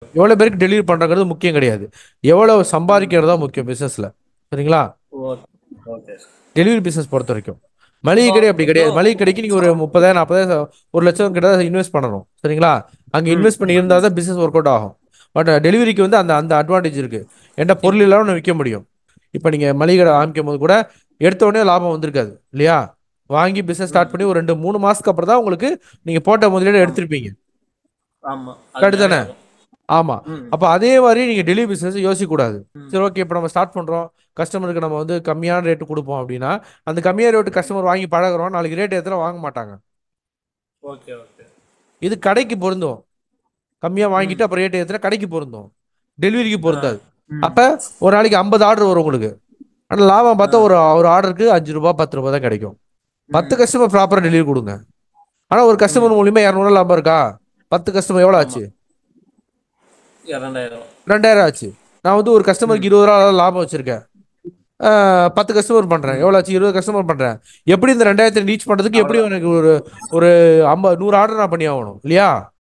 எவ்வளோ பேருக்கு டெலிவரி பண்ணுறங்கிறது முக்கியம் கிடையாது எவ்வளோ சம்பாதிக்கிறது தான் முக்கியம் பிஸ்னஸில் சரிங்களா ஓகே ஓகே டெலிவரி பிஸ்னஸ் பொறுத்த வரைக்கும் மளிகை கடை அப்படி கிடையாது மளிகை கடைக்கு நீங்கள் ஒரு முப்பதாயிரம் நாற்பதாயிரம் ஒரு லட்சம் கிட்ட இன்வெஸ்ட் பண்ணணும் சரிங்களா அங்கே இன்வெஸ்ட் பண்ணி இருந்தால் தான் பிஸ்னஸ் ஒர்க் அவுட் ஆகும் பட் டெலிவரிக்கு வந்து அந்த அந்த அட்வான்டேஜ் இருக்குது என்கிட்ட பொருள் இல்லாமல் நான் விற்க முடியும் இப்போ நீங்கள் மளிகை கடை ஆரம்பிக்கும் போது கூட எடுத்த உடனே லாபம் வந்திருக்காது இல்லையா வாங்கி பிஸ்னஸ் ஸ்டார்ட் பண்ணி ஒரு ரெண்டு மூணு மாதத்துக்கு அப்புறம் தான் உங்களுக்கு நீங்கள் போட்ட முதலீடு எடுத்திருப்பீங்க ஆமா கரெக்டு தானே ஆமா ம். அப்ப அதே மாதிரி நீங்க டெலிவரி பிசினஸ் யோசிக்க கூடாது சரி ஓகே இப்போ நம்ம ஸ்டார்ட் பண்றோம் கஸ்டமருக்கு நம்ம வந்து கம்மியான ரேட்டு கொடுப்போம் அப்படின்னா அந்த கம்மியான ரேட்டு கஸ்டமர் வாங்கி பழகுறோம் நாளைக்கு ரேட் ஏத்துல வாங்க மாட்டாங்க ஓகே ஓகே இது கடைக்கு பொருந்தும் கம்மியா வாங்கிட்டு அப்புறம் ரேட் ஏத்துனா கடைக்கு பொருந்தும் டெலிவரிக்கு பொருந்தாது அப்ப ஒரு நாளைக்கு ஐம்பது ஆர்டர் வரும் உங்களுக்கு ஆனா லாபம் பார்த்தா ஒரு ஒரு ஆர்டருக்கு அஞ்சு ரூபாய் பத்து ரூபாய் தான் கிடைக்கும் பத்து கஸ்டமர் ப்ராப்பரா டெலிவரி கொடுங்க ஆனா ஒரு கஸ்டமர் மூலியமா இரநூறுவா லாபம் இருக்கா பத்து கஸ்டமர் எவ்வளவு ஆச்சு இரண்டாயிரம் ரெண்டாயிரம் ஆச்சு நான் வந்து ஒரு கஸ்டமருக்கு இருபது ரூபா லாபம் வச்சிருக்கேன் ஆஹ் பத்து கஸ்டமர் பண்றேன் எவ்வளோ ஆச்சு இருபது கஸ்டமர் பண்றேன் எப்படி இந்த ரெண்டாயிரத்தை ரீச் பண்றதுக்கு எப்படி எனக்கு ஒரு ஒரு ஐம்பது நூறு ஆர்டர் நான் பண்ணி ஆகணும் இல்லையா